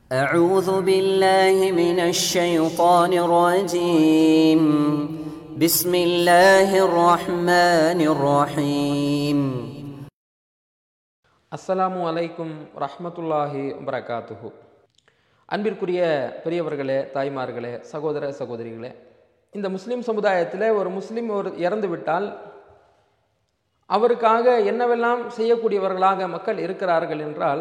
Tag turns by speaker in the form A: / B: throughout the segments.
A: أعوذ بالله من الشيطان الرجيم بسم الله الرحمن الرحيم
B: அஸ்ஸலாமு அலைக்கும் ரஹ்மத்துல்லாஹி வரகாத்துஹு அன்பிற்குரிய பெரியவர்களே தாய்மார்களே சகோதர சகோதரிகளே இந்த முஸ்லிம் சமுதாயத்தில் ஒரு முஸ்லிம் ஒரு இறந்து விட்டால் அவருக்காக என்னவெல்லாம் செய்யக்கூடியவர்களாக மக்கள் இருக்கிறார்கள் என்றால்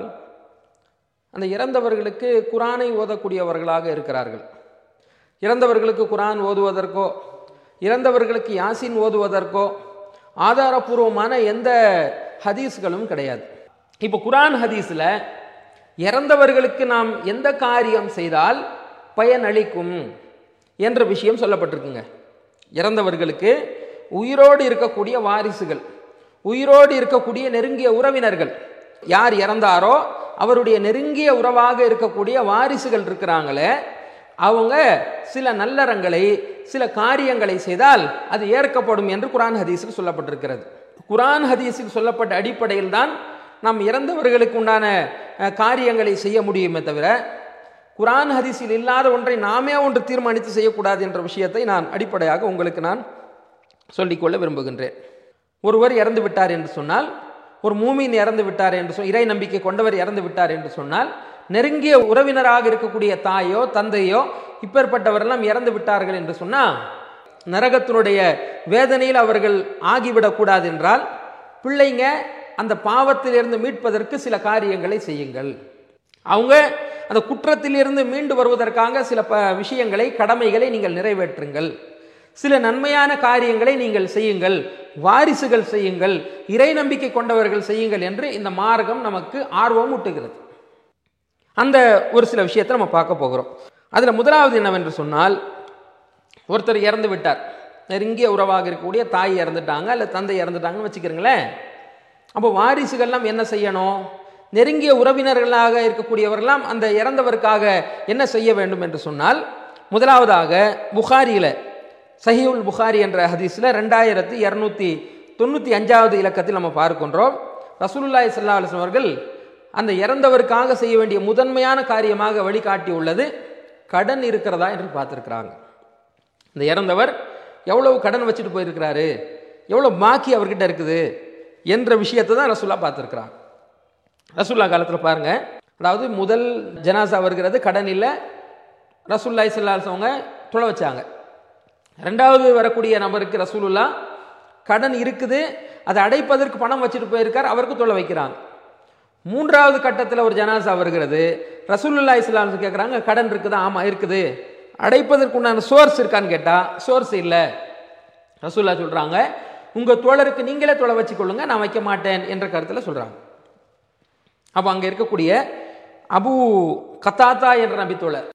B: அந்த இறந்தவர்களுக்கு குரானை ஓதக்கூடியவர்களாக இருக்கிறார்கள் இறந்தவர்களுக்கு குரான் ஓதுவதற்கோ இறந்தவர்களுக்கு யாசின் ஓதுவதற்கோ ஆதாரபூர்வமான எந்த ஹதீஸ்களும் கிடையாது இப்போ குரான் ஹதீஸில் இறந்தவர்களுக்கு நாம் எந்த காரியம் செய்தால் பயனளிக்கும் என்ற விஷயம் சொல்லப்பட்டிருக்குங்க இறந்தவர்களுக்கு உயிரோடு இருக்கக்கூடிய வாரிசுகள் உயிரோடு இருக்கக்கூடிய நெருங்கிய உறவினர்கள் யார் இறந்தாரோ அவருடைய நெருங்கிய உறவாக இருக்கக்கூடிய வாரிசுகள் இருக்கிறாங்களே அவங்க சில நல்லறங்களை சில காரியங்களை செய்தால் அது ஏற்கப்படும் என்று குரான் ஹதீஸில் சொல்லப்பட்டிருக்கிறது குரான் ஹதீஸில் சொல்லப்பட்ட அடிப்படையில் தான் நாம் இறந்தவர்களுக்கு உண்டான அஹ், காரியங்களை செய்ய முடியுமே தவிர குரான் ஹதீஸில் இல்லாத ஒன்றை நாமே ஒன்று தீர்மானித்து செய்யக்கூடாது என்ற விஷயத்தை நான் அடிப்படையாக உங்களுக்கு நான் சொல்லிக்கொள்ள விரும்புகின்றேன் ஒருவர் இறந்து விட்டார் என்று சொன்னால் ஒரு மூமின் இறந்து விட்டார் என்று சொல் இறை நம்பிக்கை கொண்டவர் இறந்து விட்டார் என்று சொன்னால் நெருங்கிய உறவினராக இருக்கக்கூடிய தாயோ தந்தையோ இப்பேற்பட்டவரெல்லாம் இறந்து விட்டார்கள் என்று சொன்னால் நரகத்தினுடைய வேதனையில் அவர்கள் ஆகிவிடக்கூடாது என்றால் பிள்ளைங்க அந்த பாவத்திலிருந்து மீட்பதற்கு சில காரியங்களை செய்யுங்கள் அவங்க அந்த குற்றத்திலிருந்து மீண்டு வருவதற்காக சில ப விஷயங்களை கடமைகளை நீங்கள் நிறைவேற்றுங்கள் சில நன்மையான காரியங்களை நீங்கள் செய்யுங்கள் வாரிசுகள் செய்யுங்கள் இறை நம்பிக்கை கொண்டவர்கள் செய்யுங்கள் என்று இந்த மார்க்கம் நமக்கு ஆர்வம் ஊட்டுகிறது அந்த ஒரு சில விஷயத்தை நம்ம பார்க்க போகிறோம் அதில் முதலாவது என்னவென்று சொன்னால் ஒருத்தர் இறந்து விட்டார் நெருங்கிய உறவாக இருக்கக்கூடிய தாய் இறந்துட்டாங்க அல்ல தந்தை இறந்துட்டாங்கன்னு வச்சுக்கிறீங்களேன் அப்போ வாரிசுகள்லாம் என்ன செய்யணும் நெருங்கிய உறவினர்களாக இருக்கக்கூடியவர்கள்லாம் அந்த இறந்தவருக்காக என்ன செய்ய வேண்டும் என்று சொன்னால் முதலாவதாக புகாரியில் சஹீவுல் புகாரி என்ற ஹதீஸில் ரெண்டாயிரத்தி இரநூத்தி தொண்ணூற்றி அஞ்சாவது இலக்கத்தில் நம்ம பார்க்கின்றோம் ரசூலுல்லாஹி ஸல்லல்லாஹு அலைஹி வஸல்லம் அவர்கள் அந்த இறந்தவருக்காக செய்ய வேண்டிய முதன்மையான காரியமாக வழிகாட்டி உள்ளது கடன் இருக்கிறதா என்று பார்த்துருக்குறாங்க இந்த இறந்தவர் எவ்வளவு கடன் வச்சுட்டு போயிருக்கிறாரு எவ்வளோ பாக்கி அவர்கிட்ட இருக்குது என்ற விஷயத்தை தான் ரசூல்லா பார்த்துருக்குறாங்க ரசூல்லா காலத்தில் பாருங்க அதாவது முதல் ஜனாசா வருகிறது கடன் இல்லை ரசூல்லாய் செல்லாசவங்க துளை வச்சாங்க ரெண்டாவது வரக்கூடிய நபருக்கு ரசூலுல்லா கடன் இருக்குது அதை அடைப்பதற்கு பணம் வச்சுட்டு போயிருக்கார் அவருக்கு தொலை வைக்கிறாங்க மூன்றாவது கட்டத்தில் ஒரு ஜனாசா வருகிறது ரசூலுல்லா இஸ்லாம் கேட்குறாங்க கடன் இருக்குதா ஆமாம் இருக்குது அடைப்பதற்கு உண்டான சோர்ஸ் இருக்கான்னு கேட்டால் சோர்ஸ் இல்லை ரசூல்லா சொல்கிறாங்க உங்கள் தோழருக்கு நீங்களே தொலை வச்சுக்கொள்ளுங்க நான் வைக்க மாட்டேன் என்ற கருத்தில் சொல்கிறாங்க அப்போ அங்கே இருக்கக்கூடிய அபு கத்தாத்தா என்ற நபித்தோழர்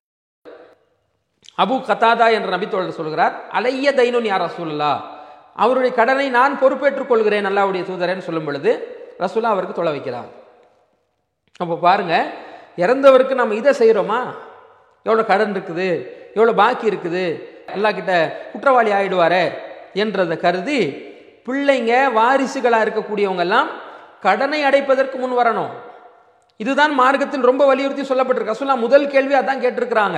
B: அபு கத்தாதா என்ற நபித்தோழர் சொல்கிறார் அலைய தைனுன் யார் ரசூல்லா அவருடைய கடனை நான் பொறுப்பேற்றுக் கொள்கிறேன் அல்லாவுடைய தூதரேன்னு சொல்லும் பொழுது ரசூல்லா அவருக்கு தொலை வைக்கிறார் அப்போ பாருங்க இறந்தவருக்கு நம்ம இதை செய்கிறோமா எவ்வளோ கடன் இருக்குது எவ்வளோ பாக்கி இருக்குது எல்லா கிட்ட குற்றவாளி ஆயிடுவாரே என்றதை கருதி பிள்ளைங்க வாரிசுகளாக இருக்கக்கூடியவங்க எல்லாம் கடனை அடைப்பதற்கு முன் வரணும் இதுதான் மார்க்கத்தில் ரொம்ப வலியுறுத்தி சொல்லப்பட்டிருக்கு ரசூல்லா முதல் கேள்வி அதான் கேட்டிருக்கிறாங்க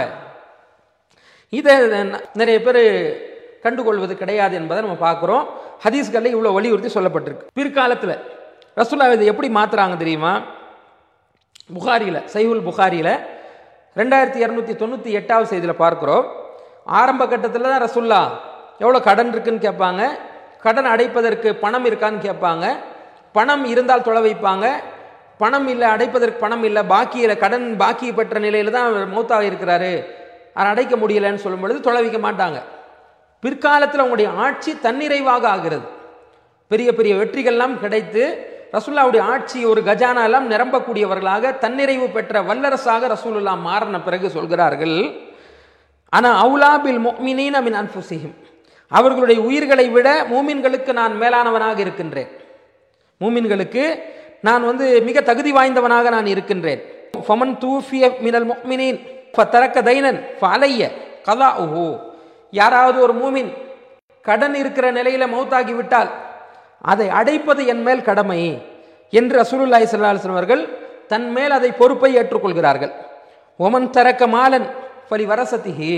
B: இதை ந- நிறைய பேர் கண்டுகொள்வது கிடையாது என்பதை நம்ம பார்க்குறோம் ஹதீஸ்களில் இவ்வளோ வலியுறுத்தி சொல்லப்பட்டிருக்கு பிற்காலத்தில் ரசூல்லா இதை எப்படி மாத்துறாங்க தெரியுமா புகாரியில் சைஹுல் புகாரியில் ரெண்டாயிரத்தி இரநூத்தி தொண்ணூற்றி எட்டாவது செய்தியில் பார்க்குறோம் ஆரம்ப கட்டத்தில் தான் ரசுல்லா எவ்வளோ கடன் இருக்குன்னு கேட்பாங்க கடன் அடைப்பதற்கு பணம் இருக்கான்னு கேட்பாங்க பணம் இருந்தால் தொலை வைப்பாங்க பணம் இல்லை அடைப்பதற்கு பணம் இல்லை பாக்கியில் கடன் பாக்கி பெற்ற நிலையில் தான் அவர் மௌத்தாக இருக்கிறாரு அதை அடைக்க முடியலைன்னு சொல்லும் பொழுது தொலை வைக்க மாட்டாங்க பிற்காலத்தில் அவங்களுடைய ஆட்சி தன்னிறைவாக ஆகிறது பெரிய பெரிய வெற்றிகள்லாம் கிடைத்து ரசூல்லாவுடைய ஆட்சி ஒரு கஜானா எல்லாம் நிரம்பக்கூடியவர்களாக தன்னிறைவு பெற்ற வல்லரசாக ரசூலுல்லா மாறின பிறகு சொல்கிறார்கள் ஆனால் அவுலாபில் மொமினீன் மின் அன்புசிஹிம் அவர்களுடைய உயிர்களை விட மூமின்களுக்கு நான் மேலானவனாக இருக்கின்றேன் மூமின்களுக்கு நான் வந்து மிக தகுதி வாய்ந்தவனாக நான் இருக்கின்றேன் ஃபமன் தூஃபிய மினல் முக்மினின் ஃபத்தரக்க தைனன் ஃபலைய கதா ஓஹோ யாராவது ஒரு மூமின் கடன் இருக்கிற நிலையில மௌத்தாகி விட்டால் அதை அடைப்பது என் மேல் கடமை என்று ரசூலுல்லாஹி ஸல்லல்லாஹு அலைஹி வஸல்லம் அவர்கள் தன் மேல் அதை பொறுப்பை ஏற்றுக்கொள்கிறார்கள் ஒமன் தரக்க மாலன் பலி வரசத்திஹி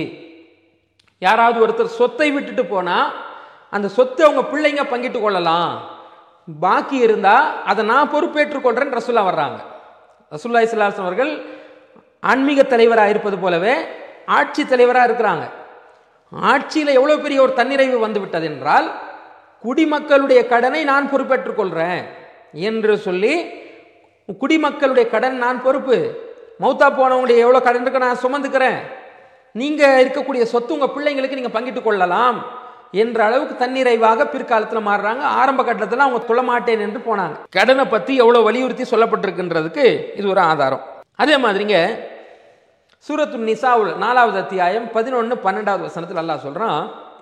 B: யாராவது ஒருத்தர் சொத்தை விட்டுட்டு போனா அந்த சொத்தை அவங்க பிள்ளைங்க பங்கிட்டு கொள்ளலாம் பாக்கி இருந்தா அதை நான் பொறுப்பேற்றுக் கொள்றேன் ரசுல்லா வர்றாங்க ரசுல்லா இஸ்லாசன் அவர்கள் ஆன்மீக தலைவராக இருப்பது போலவே ஆட்சி தலைவராக இருக்கிறாங்க ஆட்சியில் எவ்வளோ பெரிய ஒரு தன்னிறைவு வந்து விட்டது என்றால் குடிமக்களுடைய கடனை நான் பொறுப்பேற்றுக் கொள்றேன் என்று சொல்லி குடிமக்களுடைய கடன் நான் பொறுப்பு மௌத்தா போனவங்களுடைய எவ்வளோ கடன் இருக்கு நான் சுமந்துக்கிறேன் நீங்கள் இருக்கக்கூடிய சொத்து உங்கள் பிள்ளைங்களுக்கு நீங்கள் பங்கிட்டு கொள்ளலாம் என்ற அளவுக்கு தன்னிறைவாக பிற்காலத்தில் மாறுறாங்க ஆரம்ப கட்டத்தில் அவங்க தொழ மாட்டேன் என்று போனாங்க கடனை பற்றி எவ்வளோ வலியுறுத்தி சொல்லப்பட்டிருக்கின்றதுக்கு இது ஒரு ஆதாரம் அதே மாதிரிங்க சூரத்து நிசாவுல் நாலாவது அத்தியாயம் பதினொன்று பன்னெண்டாவது வசனத்தில் அல்லாஹ் சொல்கிறான்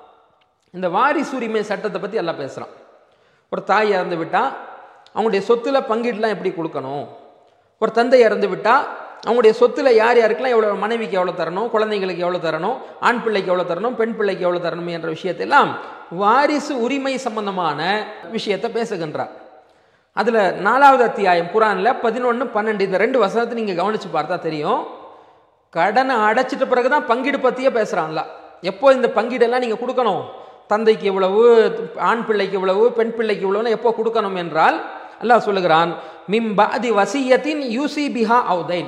B: இந்த வாரிசு உரிமை சட்டத்தை பற்றி எல்லாம் பேசுகிறான் ஒரு தாய் இறந்து விட்டால் அவங்களுடைய சொத்துல பங்கீடுலாம் எப்படி கொடுக்கணும் ஒரு தந்தை இறந்து விட்டால் அவங்களுடைய சொத்துல யார் யாருக்கெல்லாம் எவ்வளோ மனைவிக்கு எவ்வளோ தரணும் குழந்தைங்களுக்கு எவ்வளோ தரணும் ஆண் பிள்ளைக்கு எவ்வளோ தரணும் பெண் பிள்ளைக்கு எவ்வளோ தரணும் என்ற விஷயத்தெல்லாம் வாரிசு உரிமை சம்பந்தமான விஷயத்தை பேசுகின்றார் அதில் நாலாவது அத்தியாயம் குரானில் பதினொன்று பன்னெண்டு இந்த ரெண்டு வசனத்தை நீங்கள் கவனித்து பார்த்தா தெரியும் கடனை அடைச்சிட்ட பிறகு தான் பங்கீடு பற்றியே பேசுகிறான்ல எப்போ இந்த பங்கீடெல்லாம் நீங்கள் கொடுக்கணும் தந்தைக்கு இவ்வளவு ஆண் பிள்ளைக்கு இவ்வளவு பெண் பிள்ளைக்கு இவ்வளவுன்னு எப்போ கொடுக்கணும் என்றால் அல்லாஹ் சொல்லுகிறான் மிம் பாதி வசியத்தின் யூசி பிஹா அவுதைன்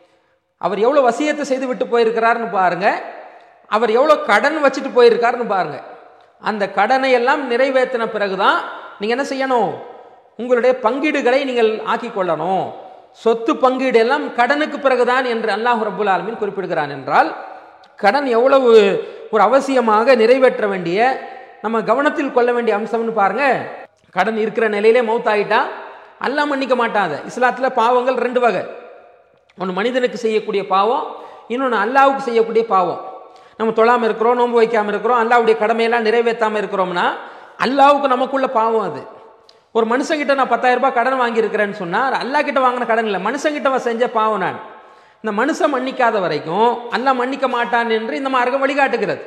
B: அவர் எவ்வளோ வசியத்தை செய்து விட்டு போயிருக்கிறாருன்னு பாருங்க அவர் எவ்வளோ கடன் வச்சுட்டு போயிருக்காருன்னு பாருங்க அந்த கடனை எல்லாம் நிறைவேற்றின பிறகுதான் நீங்கள் என்ன செய்யணும் உங்களுடைய பங்கீடுகளை நீங்கள் ஆக்கிக் கொள்ளணும் சொத்து பங்கீடு எல்லாம் கடனுக்கு பிறகுதான் என்று அல்லாஹ் ரபுல் ஆலமின் குறிப்பிடுகிறான் என்றால் கடன் எவ்வளவு ஒரு அவசியமாக நிறைவேற்ற வேண்டிய நம்ம கவனத்தில் கொள்ள வேண்டிய அம்சம்னு பாருங்க கடன் இருக்கிற நிலையிலே மௌத்தாயிட்டா அல்லாஹ் மன்னிக்க மாட்டாத இஸ்லாத்தில் பாவங்கள் ரெண்டு வகை ஒன்று மனிதனுக்கு செய்யக்கூடிய பாவம் இன்னொன்று அல்லாவுக்கு செய்யக்கூடிய பாவம் நம்ம தொழாமல் இருக்கிறோம் நோன்பு வைக்காமல் இருக்கிறோம் அல்லாவுடைய கடமையெல்லாம் நிறைவேற்றாமல் இருக்கிறோம்னா அல்லாவுக்கு நமக்குள்ள பாவம் அது ஒரு மனுஷங்கிட்ட நான் பத்தாயிரம் ரூபாய் கடன் வாங்கியிருக்கிறேன்னு சொன்னால் அல்லா கிட்ட வாங்கின கடன் இல்லை மனுஷங்கிட்ட செஞ்ச பாவம் நான் இந்த மனுஷன் மன்னிக்காத வரைக்கும் அல்லாஹ் மன்னிக்க மாட்டான் என்று இந்த மார்க்கம் வழிகாட்டுகிறது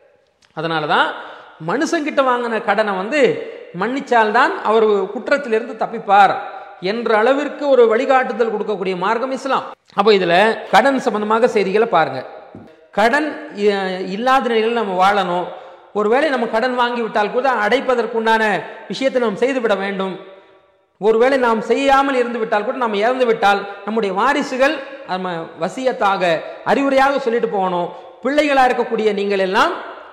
B: அதனால தான் மனுஷங்கிட்ட வாங்கின கடனை வந்து மன்னிச்சால்தான் அவர் குற்றத்திலிருந்து தப்பிப்பார் என்ற அளவிற்கு ஒரு வழிகாட்டுதல் கொடுக்கக்கூடிய மார்க்கம் இஸ்லாம் அப்போ இதில் கடன் சம்பந்தமாக செய்திகளை பாருங்க கடன் இ- இல்லாத நிலையில் நம்ம வாழணும் ஒருவேளை நம்ம கடன் வாங்கி விட்டால் கூட அடைப்பதற்குண்டான விஷயத்தை நாம் செய்துவிட வேண்டும் ஒருவேளை நாம் செய்யாமல் இருந்து விட்டால் கூட நாம் இறந்து விட்டால் நம்முடைய வாரிசுகள் நம்ம வசியத்தாக அறிவுரையாக சொல்லிட்டு போகணும் பிள்ளைகளா இருக்கக்கூடிய நீங்கள் எல்லாம்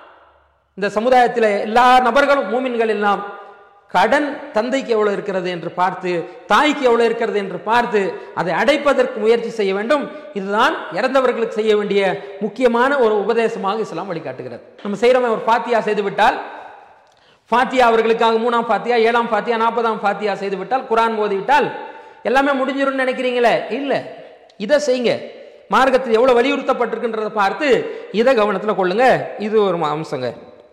B: இந்த சமுதாயத்தில் எல்லா நபர்களும் மூமின்கள் எல்லாம் கடன் தந்தைக்கு எவ்வளவு இருக்கிறது என்று பார்த்து தாய்க்கு எவ்வளவு இருக்கிறது என்று பார்த்து அதை அடைப்பதற்கு முயற்சி செய்ய வேண்டும் இதுதான் இறந்தவர்களுக்கு செய்ய வேண்டிய முக்கியமான ஒரு உபதேசமாக இஸ்லாம் வழிகாட்டுகிறது நம்ம செய்கிறவன் ஒரு ஃபாத்தியா செய்து விட்டால் ஃபாத்தியா அவர்களுக்காக மூணாம் ஃபாத்தியா ஏழாம் ஃபாத்தியா நாற்பதாம் ஃபாத்தியா செய்து விட்டால் குரான் ஓதிவிட்டால் எல்லாமே முடிஞ்சிரும்னு நினைக்கிறீங்களே இல்லை இதை செய்யுங்க மார்க்கத்தில் எவ்வளவு வலியுறுத்தப்பட்டிருக்குன்றதை பார்த்து இதை கவனத்தில் கொள்ளுங்க இது ஒரு அம்சங்க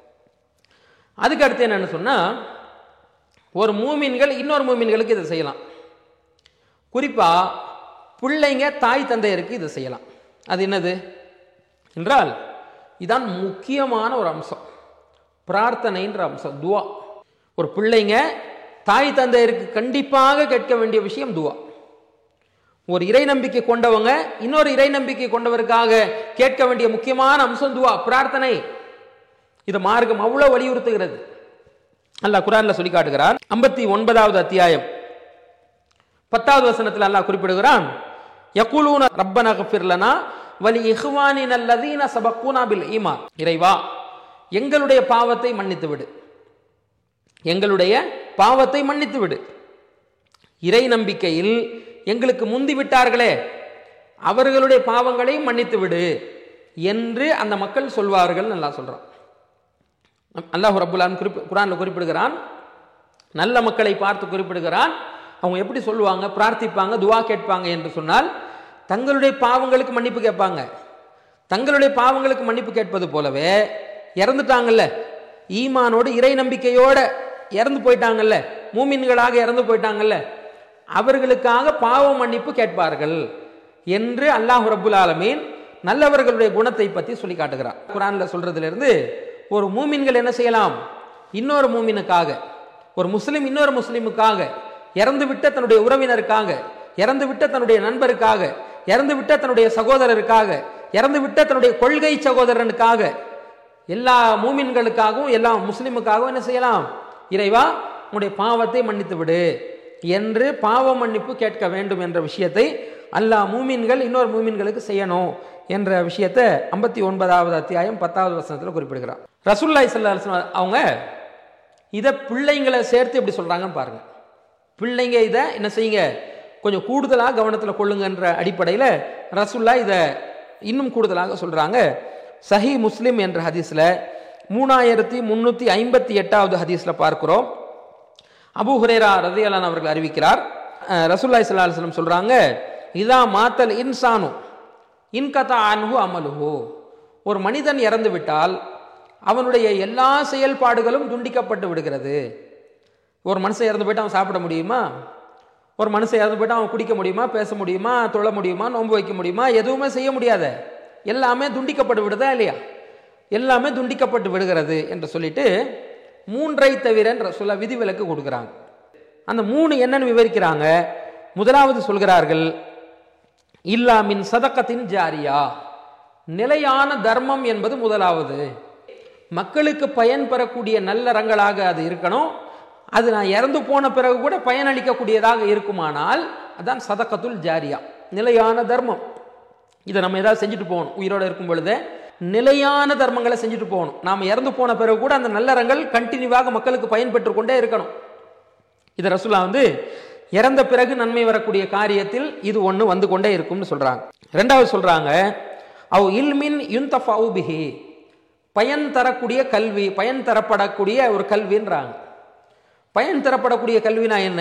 B: அதுக்கு அடுத்து என்னன்னு சொன்னா ஒரு மூமின்கள் இன்னொரு மூமின்களுக்கு இதை செய்யலாம் குறிப்பா பிள்ளைங்க தாய் தந்தையருக்கு இதை செய்யலாம் அது என்னது என்றால் இதான் முக்கியமான ஒரு அம்சம் பிரார்த்தனைன்ற அம்சம் துவா ஒரு பிள்ளைங்க தாய் தந்தையருக்கு கண்டிப்பாக கேட்க வேண்டிய விஷயம் துவா ஒரு இறை நம்பிக்கை கொண்டவங்க இன்னொரு இறை நம்பிக்கை கொண்டவருக்காக கேட்க வேண்டிய முக்கியமான அம்சம் துவா பிரார்த்தனை இது மார்க்கம் அவ்வளவு வலியுறுத்துகிறது அல்லாஹ் குரான்ல சொல்லி காட்டுகிறார் ஐம்பத்தி ஒன்பதாவது அத்தியாயம் பத்தாவது வசனத்தில் அல்லாஹ் குறிப்பிடுகிறான் யகுலூன ரப்பன கஃபிர்லனா வலி இஹ்வானின் அல்லதீன சபக்கூனா பில் ஈமான் இறைவா எங்களுடைய பாவத்தை மன்னித்து விடு எங்களுடைய பாவத்தை மன்னித்து விடு இறை நம்பிக்கையில் எங்களுக்கு முந்தி விட்டார்களே அவர்களுடைய பாவங்களையும் மன்னித்து விடு என்று அந்த மக்கள் சொல்வார்கள் நல்லா சொல்றான் அல்லாஹ் ரபுல்லான் குறிப்பு குரான்ல குறிப்பிடுகிறான் நல்ல மக்களை பார்த்து குறிப்பிடுகிறான் அவங்க எப்படி சொல்லுவாங்க பிரார்த்திப்பாங்க துவா கேட்பாங்க என்று சொன்னால் தங்களுடைய பாவங்களுக்கு மன்னிப்பு கேட்பாங்க தங்களுடைய பாவங்களுக்கு மன்னிப்பு கேட்பது போலவே இறந்துட்டாங்கல்ல ஈமானோடு இறை நம்பிக்கையோட இறந்து போயிட்டாங்கல்ல மூமின்களாக இறந்து போயிட்டாங்கல்ல அவர்களுக்காக பாவ மன்னிப்பு கேட்பார்கள் என்று அல்லாஹ் ரப்புல் ஆலமீன் நல்லவர்களுடைய குணத்தை பற்றி சொல்லி காட்டுகிறார் குரான்ல சொல்றதுல இருந்து ஒரு மூமின்கள் என்ன செய்யலாம் இன்னொரு மூமினுக்காக ஒரு முஸ்லிம் இன்னொரு முஸ்லிமுக்காக இறந்து விட்ட தன்னுடைய உறவினருக்காக இறந்து விட்ட தன்னுடைய நண்பருக்காக இறந்து விட்ட தன்னுடைய சகோதரருக்காக இறந்து விட்ட தன்னுடைய கொள்கை சகோதரனுக்காக எல்லா மூமின்களுக்காகவும் எல்லா முஸ்லிமுக்காகவும் என்ன செய்யலாம் இறைவா உன்னுடைய பாவத்தை மன்னித்து விடு என்று பாவ மன்னிப்பு கேட்க வேண்டும் என்ற விஷயத்தை அல்லாஹ் மூமின்கள் இன்னொரு மூமின்களுக்கு செய்யணும் என்ற விஷயத்தை ஐம்பத்தி ஒன்பதாவது அத்தியாயம் பத்தாவது வசனத்தில் குறிப்பிடுகிறார் ரசூல்லாய் சல்லா அவங்க இதை பிள்ளைங்களை சேர்த்து எப்படி சொல்றாங்கன்னு பாருங்க பிள்ளைங்க இதை என்ன செய்யுங்க கொஞ்சம் கூடுதலாக கவனத்தில் கொள்ளுங்கன்ற அடிப்படையில் ரசுல்லா இதை இன்னும் கூடுதலாக சொல்றாங்க சஹி முஸ்லிம் என்ற ஹதீஸில் மூணாயிரத்தி முன்னூற்றி ஐம்பத்தி எட்டாவது ஹதீஸில் பார்க்கிறோம் அபு ஹுரேரா ரதியலான் அவர்கள் அறிவிக்கிறார் அஹ், ரசூலுல்லாஹி ஸல்லல்லாஹு அலைஹி வஸல்லம் சொல்றாங்க இதா மாத்தல் இன்சானு இன்கதா அன்ஹு அமலுஹு ஒரு மனிதன் இறந்து விட்டால் அவனுடைய எல்லா செயல்பாடுகளும் துண்டிக்கப்பட்டு விடுகிறது ஒரு மனுஷன் இறந்து போயிட்டு அவன் சாப்பிட முடியுமா ஒரு மனுஷன் இறந்து போயிட்டு அவன் குடிக்க முடியுமா பேச முடியுமா தொழ முடியுமா நோன்பு வைக்க முடியுமா எதுவுமே செய்ய முடியாத எல்லாமே துண்டிக்கப்பட்டு விடுதா இல்லையா எல்லாமே துண்டிக்கப்பட்டு விடுகிறது என்று சொல்லிட்டு மூன்றை தவிர சொல்ல விதிவிலக்கு கொடுக்குறாங்க அந்த மூணு என்னன்னு விவரிக்கிறாங்க முதலாவது சொல்கிறார்கள் இல்லா மின் சதக்கத்தின் ஜாரியா நிலையான தர்மம் என்பது முதலாவது மக்களுக்கு பயன் பெறக்கூடிய நல்லறங்களாக அது இருக்கணும் அது நான் இறந்து போன பிறகு கூட பயனளிக்கக்கூடியதாக இருக்குமானால் அதான் சதக்கத்துல் ஜாரியா நிலையான தர்மம் இதை நம்ம ஏதாவது செஞ்சுட்டு போகணும் உயிரோடு இருக்கும் பொழுதே நிலையான தர்மங்களை செஞ்சுட்டு போகணும் நாம் இறந்து போன பிறகு கூட அந்த நல்லறங்கள் கண்டினியூவாக மக்களுக்கு பயன்பெற்று கொண்டே இருக்கணும் இது ரசூலா வந்து இறந்த பிறகு நன்மை வரக்கூடிய காரியத்தில் இது ஒன்று வந்து கொண்டே இருக்கும்னு சொல்றாங்க ரெண்டாவது சொல்றாங்க அவ் இல்மின் யுந்தஃபவு பிஹி பயன் தரக்கூடிய கல்வி பயன் தரப்படக்கூடிய ஒரு கல்வின்றாங்க பயன் தரப்படக்கூடிய கல்வினா என்ன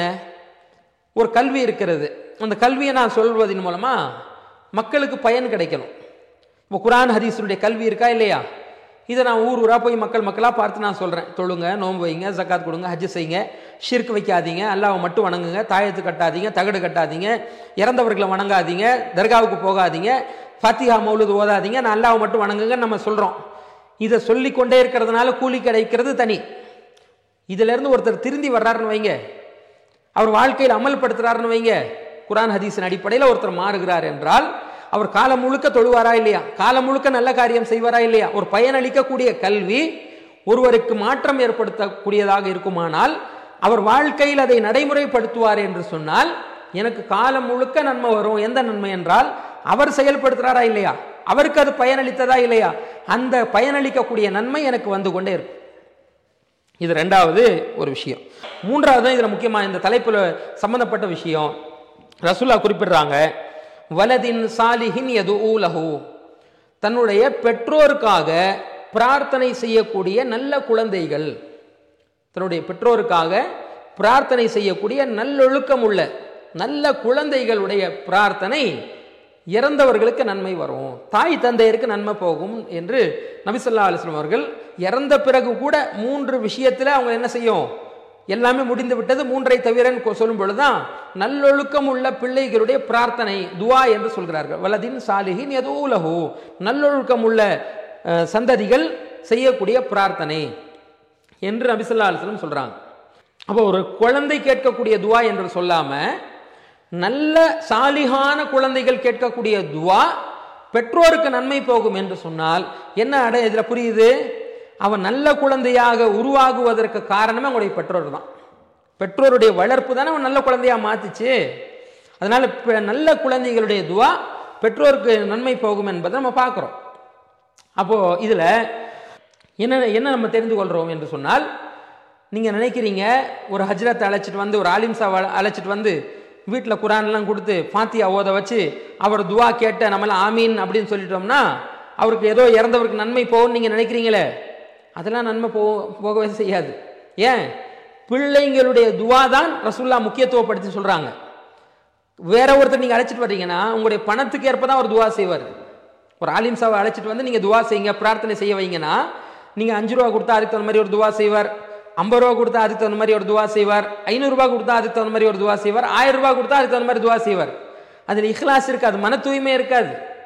B: ஒரு கல்வி இருக்கிறது அந்த கல்வியை நான் சொல்வதன் மூலமா மக்களுக்கு பயன் கிடைக்கணும் இப்போ குரான் ஹதீஸுடைய கல்வி இருக்கா இல்லையா இதை நான் ஊர் ஊராக போய் மக்கள் மக்களாக பார்த்து நான் சொல்கிறேன் தொழுங்க நோன்பு வைங்க ஜக்காத் கொடுங்க ஹஜ்ஜு செய்யுங்க ஷிர்க் வைக்காதீங்க அல்லாவை மட்டும் வணங்குங்க தாயத்து கட்டாதீங்க தகடு கட்டாதீங்க இறந்தவர்களை வணங்காதீங்க தர்காவுக்கு போகாதீங்க ஃபாத்திஹா மௌலுது ஓதாதீங்க நான் அல்லாவை மட்டும் வணங்குங்கன்னு நம்ம சொல்கிறோம் இதை சொல்லிக்கொண்டே இருக்கிறதுனால கூலி கிடைக்கிறது தனி இதிலிருந்து ஒருத்தர் திருந்தி வர்றாருன்னு வைங்க அவர் வாழ்க்கையில் அமல்படுத்துறாருன்னு வைங்க குரான் ஹதீஸின் அடிப்படையில் ஒருத்தர் மாறுகிறார் என்றால் அவர் காலம் முழுக்க தொழுவாரா இல்லையா காலம் முழுக்க நல்ல காரியம் செய்வாரா இல்லையா ஒரு பயனளிக்கக்கூடிய கல்வி ஒருவருக்கு மாற்றம் ஏற்படுத்தக்கூடியதாக இருக்குமானால் அவர் வாழ்க்கையில் அதை நடைமுறைப்படுத்துவார் என்று சொன்னால் எனக்கு காலம் முழுக்க நன்மை வரும் எந்த நன்மை என்றால் அவர் செயல்படுத்துறாரா இல்லையா அவருக்கு அது பயனளித்ததா இல்லையா அந்த பயனளிக்கக்கூடிய நன்மை எனக்கு வந்து கொண்டே இருக்கும் இது ரெண்டாவது ஒரு விஷயம் மூன்றாவது தான் இதில் முக்கியமாக இந்த தலைப்பில் சம்பந்தப்பட்ட விஷயம் ரசூலா குறிப்பிடுறாங்க வலதின் சாலிஹின் எது ஊலஹு தன்னுடைய பெற்றோருக்காக பிரார்த்தனை செய்யக்கூடிய நல்ல குழந்தைகள் தன்னுடைய பெற்றோருக்காக பிரார்த்தனை செய்யக்கூடிய நல்லொழுக்கம் உள்ள நல்ல குழந்தைகளுடைய பிரார்த்தனை இறந்தவர்களுக்கு நன்மை வரும் தாய் தந்தையருக்கு நன்மை போகும் என்று நபிசல்லா அலிஸ்லாம் அவர்கள் இறந்த பிறகு கூட மூன்று விஷயத்தில் அவங்க என்ன செய்யும் எல்லாமே முடிந்து விட்டது மூன்றை தவிரன்னு சொல்லும் பொழுதுதான் நல்லொழுக்கம் உள்ள பிள்ளைகளுடைய பிரார்த்தனை துவா என்று சொல்கிறார்கள் வலதின் சாலிஹின் எதோ உலகு நல்லொழுக்கம் உள்ள அஹ், சந்ததிகள் செய்யக்கூடிய பிரார்த்தனை என்று நபிசல்லா அலிஸ்லம் சொல்றாங்க அப்போ ஒரு குழந்தை கேட்கக்கூடிய துவா என்று சொல்லாம நல்ல சாலிகான குழந்தைகள் கேட்கக்கூடிய துவா பெற்றோருக்கு நன்மை போகும் என்று சொன்னால் என்ன அடை இதில் புரியுது அவன் நல்ல குழந்தையாக உருவாகுவதற்கு காரணமே அவங்களுடைய பெற்றோர் தான் பெற்றோருடைய வளர்ப்பு தானே அவன் நல்ல குழந்தையா மாத்துச்சு அதனால இப்ப நல்ல குழந்தைகளுடைய துவா பெற்றோருக்கு நன்மை போகும் என்பதை நம்ம பார்க்குறோம் அப்போ இதுல என்ன என்ன நம்ம தெரிந்து கொள்றோம் என்று சொன்னால் நீங்க நினைக்கிறீங்க ஒரு ஹஜ்ரத்தை அழைச்சிட்டு வந்து ஒரு ஆலிம் சாவை அழைச்சிட்டு வந்து வீட்டில் குரான்லாம் கொடுத்து ஃபாத்தியா ஓத வச்சு அவர் துவா கேட்ட நம்மளாம் ஆமீன் அப்படின்னு சொல்லிட்டோம்னா அவருக்கு ஏதோ இறந்தவருக்கு நன்மை போகும்னு நீங்க நினைக்கிறீங்களே அதெல்லாம் நன்மை போ போகவே செய்யாது ஏன் பிள்ளைங்களுடைய துவா தான் ரசுல்லா முக்கியத்துவப்படுத்தி சொல்றாங்க வேற ஒருத்தர் நீங்க அழைச்சிட்டு வர்றீங்கன்னா உங்களுடைய பணத்துக்கு ஏற்ப தான் அவர் துவா செய்வார் ஒரு ஆலிம் சாவை அழைச்சிட்டு வந்து நீங்க துவா செய்யுங்க பிரார்த்தனை செய்ய வைங்கன்னா நீங்க அஞ்சு ரூபா கொடுத்தா அதுக்கு தகுந்த மாதிரி ஒரு துவா செய்வார் ஐம்பது ரூபா கொடுத்தா அதுக்கு தகுந்த மாதிரி ஒரு துவா செய்வார் ஐநூறு ரூபாய் கொடுத்தா அதுக்கு தகுந்த மாதிரி ஒரு துவா செய்வார் ஆயிரம் ரூபாய் கொடுத்தா அதுக்கு தகுந்த மாதிரி துவா செய்வார் அதில் இஹ்லாஸ் இருக்காது மன தூய்மை இருக்காது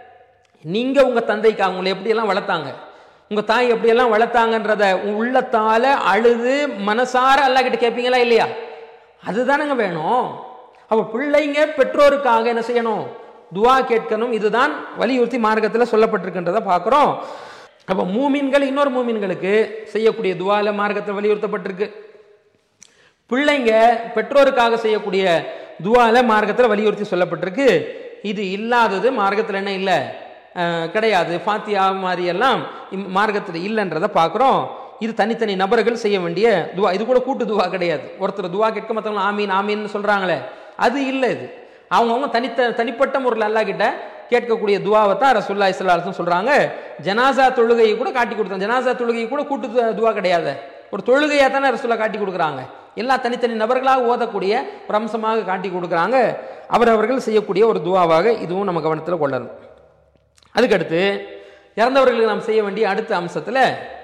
B: நீங்க உங்க தந்தைக்கு அவங்களை எப்படியெல்லாம் வளர்த்தாங்க உங்க தாய் எப்படியெல்லாம் வளர்த்தாங்கன்றத உன் உள்ளத்தால அழுது மனசார அல்லா கிட்ட கேட்பீங்களா இல்லையா அதுதானங்க வேணும் அப்ப பிள்ளைங்க பெற்றோருக்காக என்ன செய்யணும் துவா கேட்கணும் இதுதான் வலியுறுத்தி மார்க்கத்தில் சொல்லப்பட்டிருக்கின்றதை பார்க்குறோம் அப்போ மூமின்கள் இன்னொரு மூமின்களுக்கு செய்யக்கூடிய துவால மார்க்கத்தில் வலியுறுத்தப்பட்டிருக்கு பிள்ளைங்க பெற்றோருக்காக செய்யக்கூடிய துவால மார்க்கத்தில் வலியுறுத்தி சொல்லப்பட்டிருக்கு இது இல்லாதது மார்க்கத்தில் என்ன இல்லை அஹ், கிடையாது ஃபாத்தியா மாதிரி எல்லாம் இம் மார்க்கத்தில் இல்லைன்றதை பார்க்குறோம் இது தனித்தனி நபர்கள் செய்ய வேண்டிய துவா இது கூட கூட்டு துவா கிடையாது ஒருத்தர் துவா கேட்க மற்றவங்க ஆமீன் ஆமீன்னு சொல்கிறாங்களே அது இல்லை இது அவங்கவுங்க தனித்த தனிப்பட்ட முறையில் அல்லா கிட்ட கேட்கக்கூடிய துவாவை தான் ரசுல்லா இஸ்லாசம் சொல்கிறாங்க ஜனாசா தொழுகையை கூட காட்டி கொடுத்தாங்க ஜனாசா தொழுகையை கூட கூட்டு து- துவா கிடையாது ஒரு தொழுகையாக தானே ரசுல்லா காட்டி கொடுக்குறாங்க எல்லா தனித்தனி நபர்களாக ஓதக்கூடிய ஒரு அம்சமாக காட்டி கொடுக்குறாங்க அவரவர்கள் செய்யக்கூடிய ஒரு துவாவாக இதுவும் நம்ம கவனத்தில் கொள்ளணும் அதுக்கடுத்து இறந்தவர்களுக்கு நாம் செய்ய வேண்டிய அடுத்த அம்சத்தில்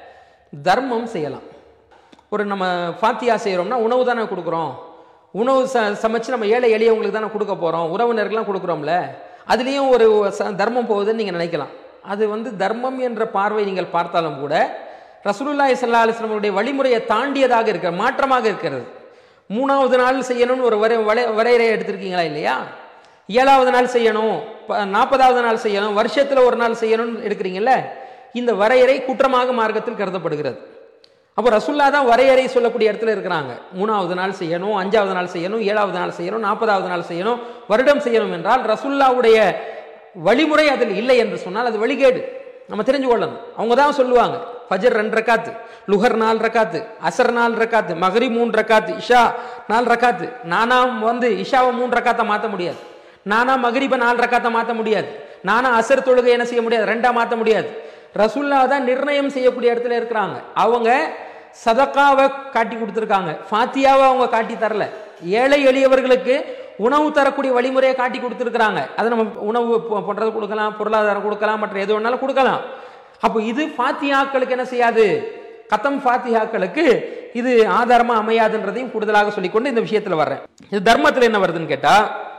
B: தர்மம் செய்யலாம் ஒரு நம்ம ஃபாத்தியா செய்கிறோம்னா உணவு தானே கொடுக்குறோம் உணவு ச சமைச்சு நம்ம ஏழை எளியவங்களுக்கு தானே கொடுக்க போகிறோம் உறவினருக்கெல்லாம் கொடுக்குறோம்ல அதுலேயும் ஒரு ச- தர்மம் போகுதுன்னு நீங்கள் நினைக்கலாம் அது வந்து தர்மம் என்ற பார்வை நீங்கள் பார்த்தாலும் கூட ரசூலுல்லாஹி ஸல்லல்லாஹு அலைஹி வஸல்லம் வழிமுறையை தாண்டியதாக இருக்கிற மாற்றமாக இருக்கிறது மூணாவது நாள் செய்யணும்னு ஒரு வரை வரை வரையறை எடுத்திருக்கீங்களா இல்லையா ஏழாவது நாள் செய்யணும் ப- நாற்பதாவது நாள் செய்யணும் வருஷத்தில் ஒரு நாள் செய்யணும்னு எடுக்கிறீங்கல்ல இந்த வரையறை குற்றமாக மார்க்கத்தில் கருதப்படுகிறது அப்போ ரசுல்லா தான் வரையறை சொல்லக்கூடிய இடத்துல இருக்கிறாங்க மூணாவது நாள் செய்யணும் அஞ்சாவது நாள் செய்யணும் ஏழாவது நாள் செய்யணும் நாற்பதாவது நாள் செய்யணும் வருடம் செய்யணும் என்றால் ரசுல்லாவுடைய வழிமுறை அதில் இல்லை என்று சொன்னால் அது வழிகேடு நம்ம தெரிஞ்சு கொள்ளணும் அவங்க தான் சொல்லுவாங்க ஃபஜர் ரெண்டு ரக்காத்து லுஹர் நாலு ரக்காத்து அசர் நாலு ரக்காத்து மகரி மூணு ரக்காத்து இஷா நாலு ரக்காத்து நானா வந்து இஷாவை மூணு ரக்காத்தை மாற்ற முடியாது நானா மகரிபை நாலு ரக்காத்தை மாற்ற முடியாது நானா அசர் தொழுகை என்ன செய்ய முடியாது ரெண்டா மாற்ற முடியாது ரசுல்லா தான் நிர்ணயம் செய்யக்கூடிய இடத்துல இருக்கிறாங்க அவங்க சதக்காவை காட்டி கொடுத்துருக்காங்க ஃபாத்தியாவை அவங்க காட்டி தரல ஏழை எளியவர்களுக்கு உணவு தரக்கூடிய வழிமுறையை காட்டி கொடுத்துருக்குறாங்க அதை நம்ம உணவு ப- பண்றது கொடுக்கலாம் பொருளாதாரம் கொடுக்கலாம் மற்ற எது வேணாலும் கொடுக்கலாம் அப்போ இது ஃபாத்தியாக்களுக்கு என்ன செய்யாது கத்தம் ஃபாத்தியாக்களுக்கு இது ஆதாரமா அமையாதுன்றதையும் கூடுதலாக சொல்லிக்கொண்டு இந்த விஷயத்துல வர்றேன் இது தர்மத்தில் என்ன வருதுன்னு கேட்டா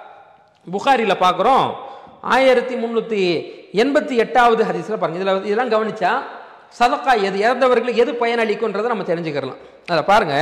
B: புகாரில பார்க்குறோம் ஆயிரத்தி முந்நூற்றி எண்பத்தி எட்டாவது ஹதீஸில் பாருங்க இதில் இதெல்லாம் கவனிச்சா சதக்கா எது இறந்தவர்களுக்கு எது பயனளிக்கும்ன்றதை நம்ம தெரிஞ்சுக்கலாம் அதில் பாருங்க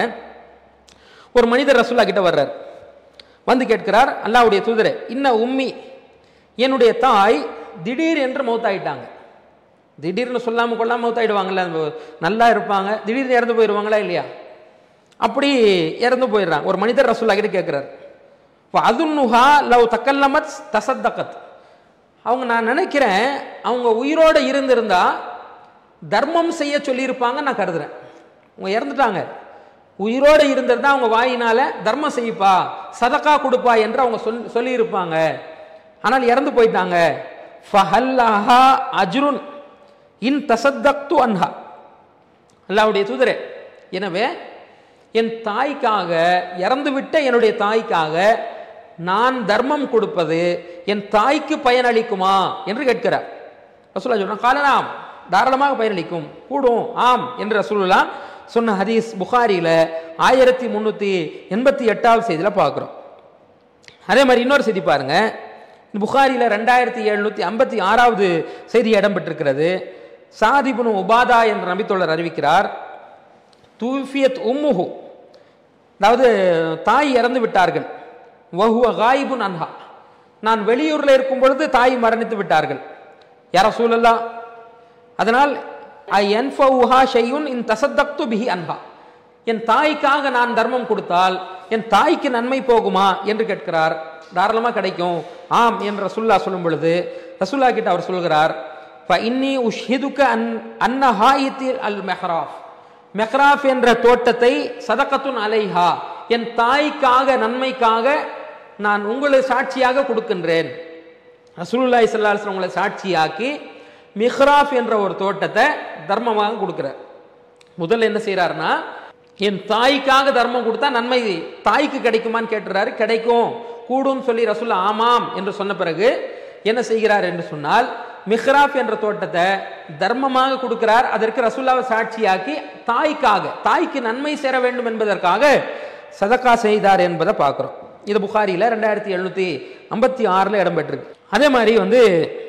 B: ஒரு மனிதர் ரசூல்லா கிட்ட வர்றார் வந்து கேட்கிறார் அல்லாஹ்வுடைய தூதரே இன்ன உம்மி என்னுடைய தாய் திடீர் என்று மௌத்தாயிட்டாங்க திடீர்னு சொல்லாமல் கொள்ளாமல் மௌத்தாயிடுவாங்கல்ல நல்லா இருப்பாங்க திடீர்னு இறந்து போயிடுவாங்களா இல்லையா அப்படி இறந்து போயிடுறாங்க ஒரு மனிதர் ரசூல்லா கிட்ட கேட்குறாரு அதுன்னுஹா லவ் தக்கல்லமத் தசத்தக்கத் அவங்க நான் நினைக்கிறேன் அவங்க உயிரோடு இருந்திருந்தா தர்மம் செய்ய சொல்லியிருப்பாங்க நான் கருதுறேன் அவங்க இறந்துட்டாங்க உயிரோடு இருந்திருந்தா அவங்க வாயினால தர்மம் செய்ப்பா சதக்கா கொடுப்பா என்று அவங்க சொல் சொல்லியிருப்பாங்க ஆனால் இறந்து போயிட்டாங்க ஃபஹல்லாஹா அஜ்ருன் இன் தசத்தக்து அன்ஹா அல்லாவுடைய தூதரே எனவே என் தாய்க்காக இறந்துவிட்ட என்னுடைய தாய்க்காக நான் தர்மம் கொடுப்பது என் தாய்க்கு பயனளிக்குமா என்று கேட்கிறார் ரசூல்லா சொல்றான் காலனாம் தாராளமாக பயனளிக்கும் கூடும் ஆம் என்று ரசூலுல்லா சொன்ன ஹதீஸ் புகாரியில ஆயிரத்தி முந்நூற்றி எண்பத்தி எட்டாவது செய்தியில் பார்க்குறோம் அதே மாதிரி இன்னொரு செய்தி பாருங்க இந்த புகாரில ரெண்டாயிரத்தி எழுநூத்தி ஐம்பத்தி ஆறாவது செய்தி இடம்பெற்றிருக்கிறது சாதிபுனு உபாதா என்ற நபித்தோழர் அறிவிக்கிறார் தூஃபியத் உம்முஹு அதாவது தாய் இறந்து விட்டார்கள் வஹுவ காயிபுன் அன்ஹா நான் வெளியூரில் இருக்கும் பொழுது தாய் மரணித்து விட்டார்கள் யார சூழல்லா அதனால் ஐ என்ஃபவுஹா ஷையுன் இன் தசத்தக்து பிஹி அன்ஹா என் தாய்க்காக நான் தர்மம் கொடுத்தால் என் தாய்க்கு நன்மை போகுமா என்று கேட்கிறார் தாராளமாக கிடைக்கும் ஆம் என்று ரசுல்லா சொல்லும் பொழுது ரசுல்லா கிட்ட அவர் சொல்கிறார் இன்னி உஷ்ஹிதுக்க அன் அன்ன ஹாயித்தில் அல் மெஹராஃப் மெஹ்ராஃப் என்ற தோட்டத்தை சதக்கத்துன் அலைஹா என் தாய்க்காக நன்மைக்காக நான் உங்களை சாட்சியாக கொடுக்கின்றேன் ரசூலுல்லாஹி ஸல்லல்லாஹு அலைஹி வஸல்லம் உங்களை சாட்சியாக்கி மிஹ்ராஃப் என்ற ஒரு தோட்டத்தை தர்மமாக கொடுக்கிறார் முதல்ல என்ன செய்றாருன்னா என் தாய்க்காக தர்மம் கொடுத்தா நன்மை தாய்க்கு கிடைக்குமான்னு கேட்டுறாரு கிடைக்கும் கூடும் சொல்லி ரசூல்லா ஆமாம் என்று சொன்ன பிறகு என்ன செய்கிறார் என்று சொன்னால் மிஹ்ராப் என்ற தோட்டத்தை தர்மமாக கொடுக்கிறார் அதற்கு ரசூல்லாவை சாட்சியாக்கி தாய்க்காக தாய்க்கு நன்மை சேர வேண்டும் என்பதற்காக சதக்கா செய்தார் என்பதை பார்க்குறோம் இது புகாரியில் ரெண்டாயிரத்தி எழுநூத்தி ஐம்பத்தி ஆறில் இடம்பெற்றிருக்கு அதே மாதிரி வந்து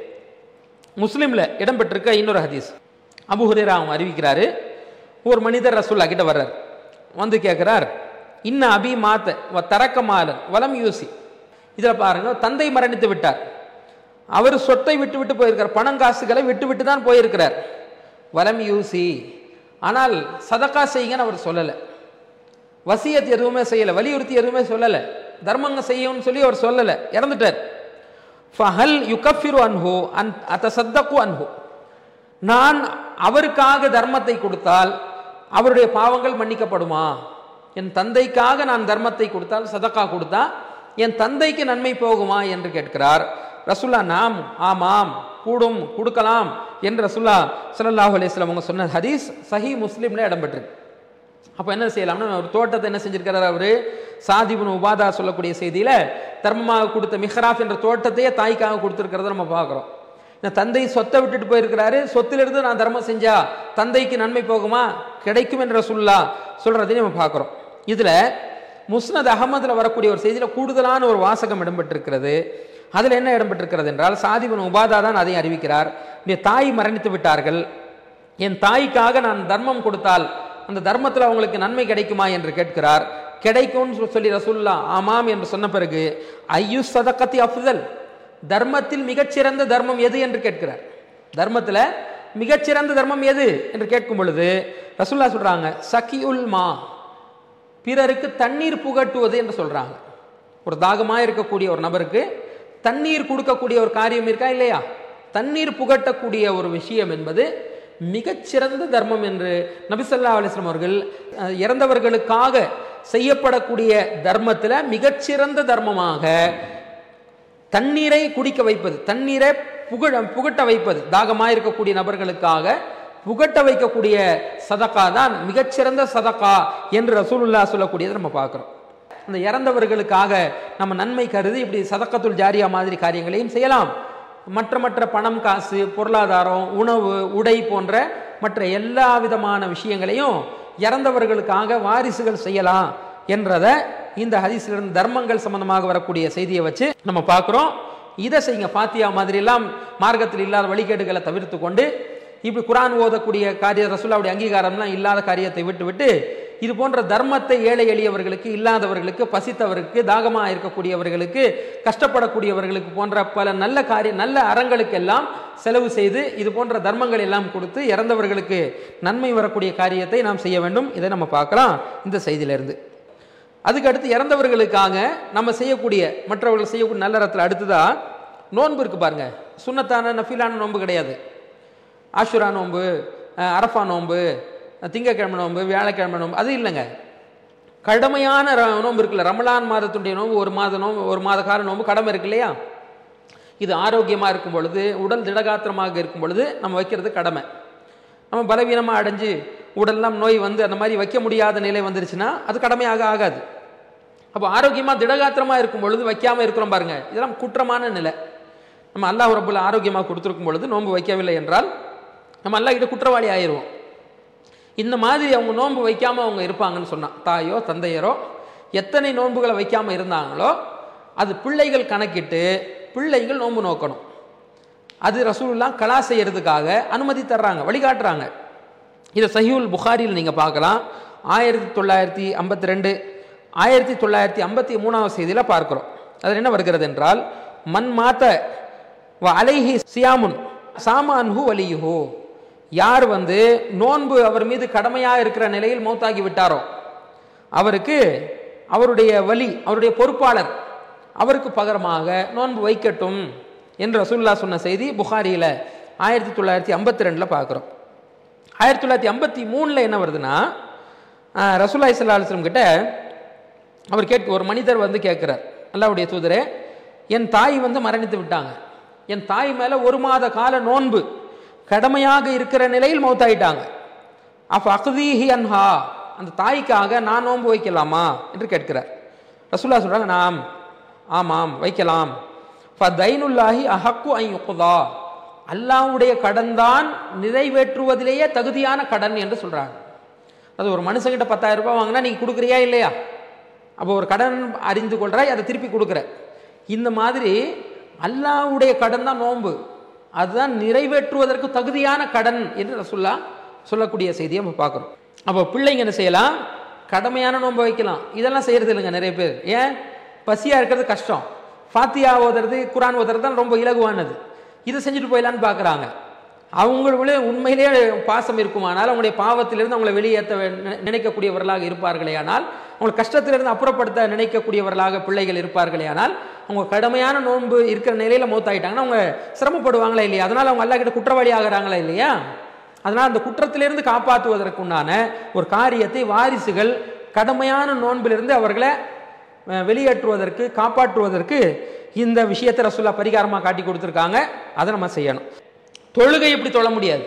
B: முஸ்லீமில் இடம்பெற்றிருக்க இன்னொரு ஹதீஸ் அபு ஹுரேரா அவங்க அறிவிக்கிறாரு ஒரு மனிதர் ரசூல்லா கிட்ட வர்றார் வந்து கேட்குறார் இன்ன அபி மாத்த வ தரக்க மாலன் வலம் யூசி இதில் பாருங்க தந்தை மரணித்து விட்டார் அவர் சொத்தை விட்டு விட்டு போயிருக்கார் பணம் காசுகளை விட்டு விட்டு தான் போயிருக்கிறார் வலம் யூசி ஆனால் சதக்கா செய்யுங்கன்னு அவர் சொல்லலை வசியத் எதுவுமே செய்யலை வலியுறுத்தி எதுவுமே சொல்லலை தர்மங்க செய்யும்னு சொல்லி அவர் சொல்லலை இறந்துட்டார் ஃபஹல் யுகஃபிரு அன்ஹு அன் அத்த சத்தக்கு அன்ஹு நான் அவருக்காக தர்மத்தை கொடுத்தால் அவருடைய பாவங்கள் மன்னிக்கப்படுமா என் தந்தைக்காக நான் தர்மத்தை கொடுத்தால் சதக்கா கொடுத்தா என் தந்தைக்கு நன்மை போகுமா என்று கேட்கிறார் ரசுல்லா நாம் ஆமாம் கூடும் கொடுக்கலாம் என்று ரசுல்லா ஸல்லல்லாஹு அலைஹி வஸல்லம் அவங்க சொன்ன ஹதீஸ் சஹி முஸ்லீம்ல இடம்பெற்றிருக்கு அப்போ என்ன செய்யலாம்னா ஒரு தோட்டத்தை என்ன செஞ்சிருக்கிறார் அவரு சாதிபுன் உபாதா சொல்லக்கூடிய செய்தியில தர்மமாக கொடுத்த மிஹ்ராப் என்ற தோட்டத்தையே தாய்க்காக கொடுத்துருக்கிறத நம்ம பார்க்குறோம் இந்த தந்தை சொத்தை விட்டுட்டு போயிருக்கிறாரு சொத்திலிருந்து நான் தர்மம் செஞ்சா தந்தைக்கு நன்மை போகுமா கிடைக்கும் என்ற சொல்லா சொல்றதையும் நம்ம பார்க்குறோம் இதுல முஸ்னத் அகமதுல வரக்கூடிய ஒரு செய்தியில கூடுதலான ஒரு வாசகம் இடம்பெற்றிருக்கிறது அதுல என்ன இடம்பெற்றிருக்கிறது என்றால் சாதிபன் உபாதா தான் அதை அறிவிக்கிறார் இந்த தாய் மரணித்து விட்டார்கள் என் தாய்க்காக நான் தர்மம் கொடுத்தால் அந்த தர்மத்தில் அவங்களுக்கு நன்மை கிடைக்குமா என்று கேட்கிறார் கிடைக்கும்னு சொல்லி ரசூல்லா ஆமாம் என்று சொன்ன பிறகு ஐயு சதக்கத்தி அஃதல் தர்மத்தில் மிகச்சிறந்த தர்மம் எது என்று கேட்கிறார் தர்மத்துல மிகச்சிறந்த தர்மம் எது என்று கேட்கும் பொழுது ரசூல்லா சொல்றாங்க சகியுல் மா பிறருக்கு தண்ணீர் புகட்டுவது என்று சொல்றாங்க ஒரு தாகமா இருக்கக்கூடிய ஒரு நபருக்கு தண்ணீர் கொடுக்கக்கூடிய ஒரு காரியம் இருக்கா இல்லையா தண்ணீர் புகட்டக்கூடிய ஒரு விஷயம் என்பது மிகச்சிறந்த தர்மம் என்று நபிசல்லா அலிஸ்லாம் அவர்கள் அஹ், இறந்தவர்களுக்காக செய்யப்படக்கூடிய தர்மத்தில் மிகச்சிறந்த தர்மமாக தண்ணீரை குடிக்க வைப்பது தண்ணீரை புகழ புகட்ட வைப்பது தாகமாக இருக்கக்கூடிய நபர்களுக்காக புகட்ட வைக்கக்கூடிய சதக்கா தான் மிகச்சிறந்த சதக்கா என்று ரசூலுல்லா சொல்லக்கூடியதை நம்ம பார்க்குறோம் அந்த இறந்தவர்களுக்காக நம்ம நன்மை கருதி இப்படி சதக்கத்துல் ஜாரியா மாதிரி காரியங்களையும் செய்யலாம் மற்ற மற்ற பணம் காசு பொருளாதாரம் உணவு உடை போன்ற மற்ற எல்லா விதமான விஷயங்களையும் இறந்தவர்களுக்காக வாரிசுகள் செய்யலாம் என்றத இந்த ஹதீஸிலிருந்து தர்மங்கள் சம்பந்தமாக வரக்கூடிய செய்தியை வச்சு நம்ம பார்க்குறோம் இதை செய்யுங்க பாத்தியா மாதிரி எல்லாம் மார்க்கத்தில் இல்லாத வழிகேடுகளை தவிர்த்து கொண்டு இப்படி குரான் ஓதக்கூடிய காரிய ரசூலாவுடைய அங்கீகாரம்லாம் இல்லாத காரியத்தை விட்டு விட்டு இது போன்ற தர்மத்தை ஏழை எளியவர்களுக்கு இல்லாதவர்களுக்கு பசித்தவருக்கு தாகமாக இருக்கக்கூடியவர்களுக்கு கஷ்டப்படக்கூடியவர்களுக்கு போன்ற பல நல்ல காரிய நல்ல அறங்களுக்கு எல்லாம் செலவு செய்து இது போன்ற தர்மங்கள் எல்லாம் கொடுத்து இறந்தவர்களுக்கு நன்மை வரக்கூடிய காரியத்தை நாம் செய்ய வேண்டும் இதை நம்ம பார்க்கலாம் இந்த செய்தியிலிருந்து அதுக்கு அடுத்து இறந்தவர்களுக்காக நம்ம செய்யக்கூடிய மற்றவர்கள் செய்யக்கூடிய நல்லறத்தில் அடுத்ததா நோன்பு இருக்கு பாருங்க சுன்னத்தான நஃபிலான நோன்பு கிடையாது ஆஷுரா நோன்பு அஹ், அரஃபா நோன்பு அஹ், திங்கட்கிழமை நோன்பு வியாழக்கிழமை நோன்பு அது இல்லைங்க கடமையான ர- நோன்பு இருக்குல்ல ரமலான் மாதத்துடைய நோன்பு ஒரு மாத நோன்பு ஒரு மாத கால நோன்பு கடமை இருக்கு இல்லையா இது ஆரோக்கியமாக இருக்கும் பொழுது உடல் திடகாத்திரமாக இருக்கும் பொழுது நம்ம வைக்கிறது கடமை நம்ம பலவீனமாக அடைஞ்சு உடல்லாம் நோய் வந்து அந்த மாதிரி வைக்க முடியாத நிலை வந்துருச்சுன்னா அது கடமையாக ஆகாது அப்போ ஆரோக்கியமாக திடகாத்திரமாக இருக்கும் பொழுது வைக்காமல் இருக்கிறோம் பாருங்க இதெல்லாம் குற்றமான நிலை நம்ம அல்லாஹ் ரப்புல் ஆரோக்கியமாக கொடுத்துருக்கும் பொழுது நோன்பு வைக்கவில்லை என்றால் நம்ம அல்லாஹ் கிட்ட குற்றவாளி ஆயிடுவோம் இந்த மாதிரி அவங்க நோன்பு வைக்காம அவங்க இருப்பாங்கன்னு சொன்னா தாயோ தந்தையரோ எத்தனை நோன்புகளை வைக்காம இருந்தாங்களோ அது பிள்ளைகள் கணக்கிட்டு பிள்ளைகள் நோன்பு நோக்கணும் அது ரசூலுல்லா கலா செய்யறதுக்காக அனுமதி தர்றாங்க வழிகாட்டுறாங்க இதை சஹிவுல் புகாரியில் நீங்கள் பார்க்கலாம் ஆயிரத்தி தொள்ளாயிரத்தி ஐம்பத்தி ரெண்டு ஆயிரத்தி தொள்ளாயிரத்தி ஐம்பத்தி மூணாவது செய்தியில் பார்க்கிறோம் அதில் என்ன வருகிறது என்றால் மண் மாத்த வ அலைஹி சியாமுன் சாமான்ஹு வலியுஹு யார் வந்து நோன்பு அவர் மீது கடமையாக இருக்கிற நிலையில் மௌத்தாகி விட்டாரோ அவருக்கு அவருடைய வலி அவருடைய பொறுப்பாளர் அவருக்கு பகரமாக நோன்பு வைக்கட்டும் என்று ரசூல்லா சொன்ன செய்தி புகாரியில் ஆயிரத்தி தொள்ளாயிரத்தி ஐம்பத்தி ரெண்டில் பார்க்குறோம் ஆயிரத்தி தொள்ளாயிரத்தி ஐம்பத்தி மூணில் என்ன வருதுன்னா ஆஹ், ரசூல்லா இஸ்லா அலுவலம் கிட்ட அவர் கேட்க ஒரு மனிதர் வந்து கேட்குறார் அல்லாவுடைய தூதரே என் தாய் வந்து மரணித்து விட்டாங்க என் தாய் மேலே ஒரு மாத கால நோன்பு கடமையாக இருக்கிற நிலையில் மௌத்தாயிட்டாங்க அப்ப அக்தீஹி அன்ஹா அந்த தாய்க்காக நான் நோன்பு வைக்கலாமா என்று கேட்கிறார் ரசூல்லா சொல்றாங்க நாம் ஆமாம் வைக்கலாம் ஃபதைனுல்லாஹி அஹக்கு ஐ யுக்தா அல்லாஹ்வுடைய கடன் தான் நிறைவேற்றுவதிலேயே தகுதியான கடன் என்று சொல்றாங்க அது ஒரு மனுஷங்கிட்ட பத்தாயிரம் ரூபாய் வாங்கினா நீங்க கொடுக்குறியா இல்லையா அப்போ ஒரு கடன் அறிந்து கொள்றாய் அதை திருப்பி கொடுக்குற இந்த மாதிரி அல்லாஹ்வுடைய கடன் தான் நோன்பு அதுதான் நிறைவேற்றுவதற்கு தகுதியான கடன் என்று ரசுல்லா சொல்லக்கூடிய செய்தியை நம்ம பார்க்குறோம் அப்போ பிள்ளைங்க என்ன செய்யலாம் கடமையான நோன்பு வைக்கலாம் இதெல்லாம் செய்யறது இல்லைங்க நிறைய பேர் ஏன் பசியா இருக்கிறது கஷ்டம் ஃபாத்தியா ஓதுறது குரான் ஓதுறது தான் ரொம்ப இலகுவானது இதை செஞ்சுட்டு போயிடலான்னு பார்க்குறாங்க அவங்களுக்குள்ளே உண்மையிலேயே பாசம் இருக்குமானால் அவங்களுடைய பாவத்திலிருந்து அவங்களை வெளியேற்ற வே- நினைக்கக்கூடியவர்களாக இருப்பார்களே ஆனால் அவங்க கஷ்டத்திலிருந்து அப்புறப்படுத்த நினைக்கக்கூடியவர்களாக பிள்ளைகள் இருப்பார்களே ஆனால் அவங்க கடுமையான நோன்பு இருக்கிற நிலையில மௌத்தாயிட்டாங்கன்னா அவங்க சிரமப்படுவாங்களா இல்லையா அதனால அவங்க அல்லா கிட்ட குற்றவாளி ஆகுறாங்களா இல்லையா அதனால் அந்த குற்றத்திலிருந்து காப்பாற்றுவதற்குண்டான ஒரு காரியத்தை வாரிசுகள் கடுமையான நோன்பிலிருந்து அவர்களை அஹ், வெளியேற்றுவதற்கு காப்பாற்றுவதற்கு இந்த விஷயத்தை ரசூல்லா பரிகாரமாக காட்டி கொடுத்துருக்காங்க அதை நம்ம செய்யணும் தொழுகை எப்படி தொழ முடியாது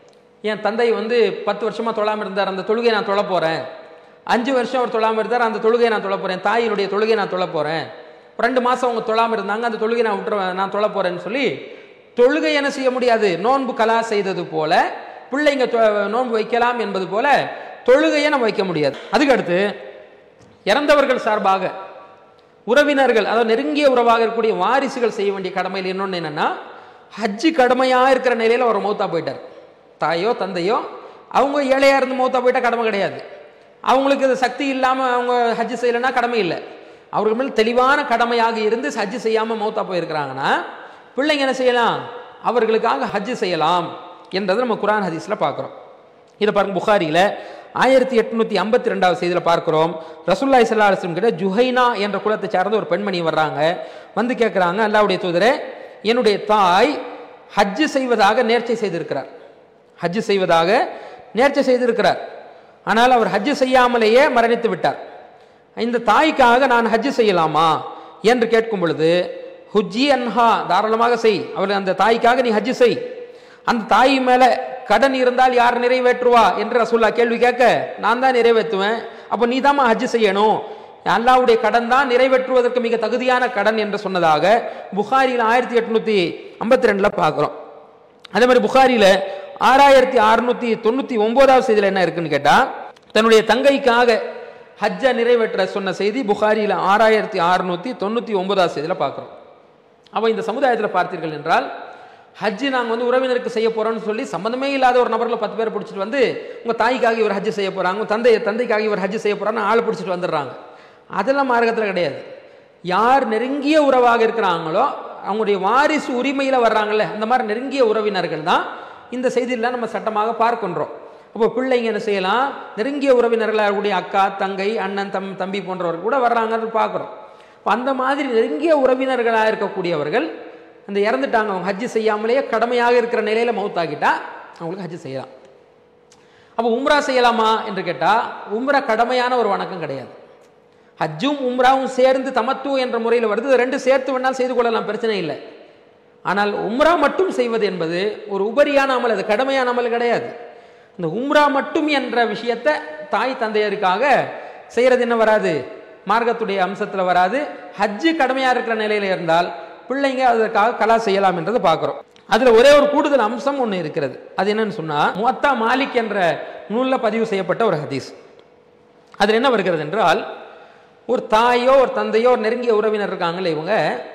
B: என் தந்தை வந்து பத்து வருஷமா தொழாம இருந்தார் அந்த தொழுகையை நான் தொழ போறேன் அஞ்சு வருஷம் அவர் தொழாம இருந்தார் அந்த தொழுகையை நான் தொழ போறேன் தாயினுடைய தொழுகையை நான் தொழ போறேன் ரெண்டு மாசம் அவங்க தொழாம இருந்தாங்க அந்த தொழுகையை நான் விட்டுருவேன் நான் தொழ போறேன்னு சொல்லி தொழுகை என்ன செய்ய முடியாது நோன்பு கலா செய்தது போல பிள்ளைங்க தொ- நோன்பு வைக்கலாம் என்பது போல தொழுகையை நம்ம வைக்க முடியாது அதுக்கு அடுத்து இறந்தவர்கள் சார்பாக உறவினர்கள் அதாவது நெருங்கிய உறவாக இருக்கக்கூடிய வாரிசுகள் செய்ய வேண்டிய கடமையில் இன்னொன்று என்னன்னா ஹஜ்ஜு கடமையாக இருக்கிற நிலையில் அவர் மௌத்தா போயிட்டார் தாயோ தந்தையோ அவங்க ஏழையா இருந்து மௌத்தா போயிட்டா கடமை கிடையாது அவங்களுக்கு இது சக்தி இல்லாமல் அவங்க ஹஜ்ஜு செய்யலைன்னா கடமை இல்லை அவர்கள் மேல் தெளிவான கடமையாக இருந்து ஹஜ்ஜு செய்யாமல் மௌத்தா போயிருக்கிறாங்கன்னா பிள்ளைங்க என்ன செய்யலாம் அவர்களுக்காக ஹஜ்ஜு செய்யலாம் என்றதை நம்ம குரான் ஹதீஸில் பார்க்குறோம் இதை பாருங்க புகாரியில் ஆயிரத்தி எட்நூத்தி ஐம்பத்தி ரெண்டாவது செய்தியில் பார்க்கிறோம் ரசூல்லாய் சல்லா அலுவலம் கிட்ட ஜுஹைனா என்ற குலத்தை சார்ந்த ஒரு பெண்மணி வர்றாங்க வந்து கேட்குறாங்க அல்லாவுடைய தூதரே என்னுடைய தாய் ஹஜ்ஜு செய்வதாக நேர்ச்சை செய்திருக்கிறார் ஹஜ்ஜு செய்வதாக நேர்ச்சை செய்திருக்கிறார் ஆனால் அவர் ஹஜ்ஜு செய்யாமலேயே மரணித்து விட்டார் இந்த தாய்க்காக நான் ஹஜ்ஜு செய்யலாமா என்று கேட்கும் பொழுது ஹுஜ்ஜி அன்ஹா தாராளமாக செய் அவள் அந்த தாய்க்காக நீ ஹஜ்ஜு செய் அந்த தாய் மேல கடன் இருந்தால் யார் நிறைவேற்றுவா என்று ரசூல்லா கேள்வி கேட்க நான் தான் நிறைவேற்றுவேன் அப்போ நீ தாம்மா ஹஜ்ஜு செய்யணும் அல்லாவுடைய கடன் தான் நிறைவேற்றுவதற்கு மிக தகுதியான கடன் என்று சொன்னதாக புகாரியில் ஆயிரத்தி எட்நூத்தி ஐம்பத்தி ரெண்டுல பார்க்குறோம் அதே மாதிரி புகாரியில் ஆறாயிரத்தி அறுநூத்தி தொண்ணூத்தி ஒன்பதாவது செய்தியில் என்ன இருக்குன்னு கேட்டா தன்னுடைய தங்கைக்காக ஹஜ்ஜை நிறைவேற்ற சொன்ன செய்தி புகாரியில் ஆறாயிரத்தி அறுநூத்தி தொண்ணூத்தி ஒன்பதாவது செய்தியில் பார்க்குறோம் அப்போ இந்த சமுதாயத்தில் பார்த்தீர்கள் என்றால் ஹஜ்ஜு நாங்கள் வந்து உறவினருக்கு செய்ய போறோம்னு சொல்லி சம்மந்தமே இல்லாத ஒரு நபர்களை பத்து பேர் பிடிச்சிட்டு வந்து உங்க தாய்க்காக இவர் ஹஜ்ஜு செய்ய போறாங்க உங்க தந்தை தந்தைக்காக இவர் ஹஜ்ஜு செய்ய போறான்னு ஆள் பிடிச்சிட்டு வந்துடுறாங்க அதெல்லாம் மார்க்கத்தில் கிடையாது யார் நெருங்கிய உறவாக இருக்கிறாங்களோ அவங்களுடைய வாரிசு உரிமையில வர்றாங்கல்ல அந்த மாதிரி நெருங்கிய உறவினர்கள் தான் இந்த செய்தியெல்லாம் நம்ம சட்டமாக பார்க்கின்றோம் அப்போ பிள்ளைங்க என்ன செய்யலாம் நெருங்கிய உறவினர்களாக கூடிய அக்கா தங்கை அண்ணன் தம் தம்பி போன்றவர்கள் கூட வர்றாங்கன்னு பார்க்குறோம் அப்ப அந்த மாதிரி நெருங்கிய உறவினர்களாக இருக்கக்கூடியவர்கள் அந்த இறந்துட்டாங்க அவங்க ஹஜ்ஜு செய்யாமலேயே கடமையாக இருக்கிற நிலையில மௌத்தாகிட்டா அவங்களுக்கு ஹஜ்ஜு செய்யலாம் அப்போ உம்ரா செய்யலாமா என்று கேட்டால் உம்ரா கடமையான ஒரு வணக்கம் கிடையாது ஹஜ்ஜும் உம்ராவும் சேர்ந்து தமத்து என்ற முறையில் வருது இது ரெண்டு சேர்த்து வேணால் செய்து கொள்ளலாம் பிரச்சனை இல்லை ஆனால் உம்ரா மட்டும் செய்வது என்பது ஒரு உபரியான அமல் அது கடமையான அமல் கிடையாது இந்த உம்ரா மட்டும் என்ற விஷயத்தை தாய் தந்தையருக்காக செய்யறது என்ன வராது மார்க்கத்துடைய அம்சத்துல வராது ஹஜ்ஜு கடமையா இருக்கிற நிலையில இருந்தால் பிள்ளைங்க அதற்காக கலா செய்யலாம் என்றதை பார்க்கிறோம் அதுல ஒரே ஒரு கூடுதல் அம்சம் ஒன்று இருக்கிறது அது என்னன்னு சொன்னா முத்தா மாலிக் என்ற நூல்ல பதிவு செய்யப்பட்ட ஒரு ஹதீஸ் அதில் என்ன வருகிறது என்றால் ஒரு தாயோ ஒரு தந்தையோ ஒரு நெருங்கிய உறவினர் இருக்காங்களே இவங்க